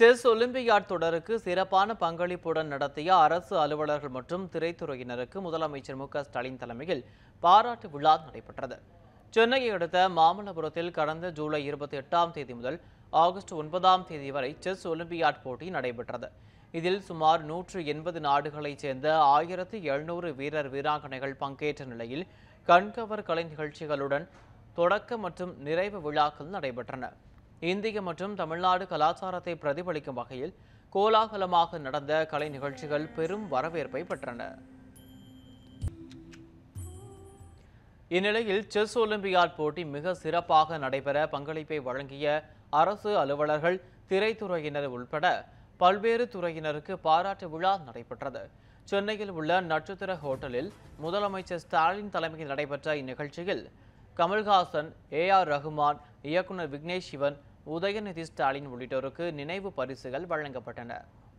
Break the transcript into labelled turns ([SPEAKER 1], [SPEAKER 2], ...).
[SPEAKER 1] chess olympiad தொடருக்கு சிறப்பான பங்களிப்புடன் நடத்திய அரசு அலுவலர்கள் மற்றும் திரைத்துறையினருக்கு முதலமைச்சர் மு க ஸ்டாலின் தலைமையில் பாராட்டு விழா நடைபெற்றது சென்னையை அடுத்த மாமல்லபுரத்தில் கடந்த ஜூலை இருபத்தி எட்டாம் தேதி முதல் ஆகஸ்ட் ஒன்பதாம் தேதி வரை செஸ் ஒலிம்பியாட் போட்டி நடைபெற்றது இதில் சுமார் நூற்று எண்பது நாடுகளைச் சேர்ந்த ஆயிரத்தி எழுநூறு வீரர் வீராங்கனைகள் பங்கேற்ற நிலையில் கண்கவர் கலை நிகழ்ச்சிகளுடன் தொடக்க மற்றும் நிறைவு விழாக்கள் நடைபெற்றன இந்திய மற்றும் தமிழ்நாடு கலாச்சாரத்தை பிரதிபலிக்கும் வகையில் கோலாகலமாக நடந்த கலை நிகழ்ச்சிகள் பெரும் வரவேற்பை பெற்றன இந்நிலையில் செஸ் ஒலிம்பியாட் போட்டி மிக சிறப்பாக நடைபெற பங்களிப்பை வழங்கிய அரசு அலுவலர்கள் திரைத்துறையினர் உள்பட பல்வேறு துறையினருக்கு பாராட்டு விழா நடைபெற்றது சென்னையில் உள்ள நட்சத்திர ஹோட்டலில் முதலமைச்சர் ஸ்டாலின் தலைமையில் நடைபெற்ற இந்நிகழ்ச்சியில் கமல்ஹாசன் ஏ ஆர் ரகுமான் இயக்குனர் விக்னேஷ் சிவன் உதயநிதி ஸ்டாலின் உள்ளிட்டோருக்கு நினைவு பரிசுகள் வழங்கப்பட்டன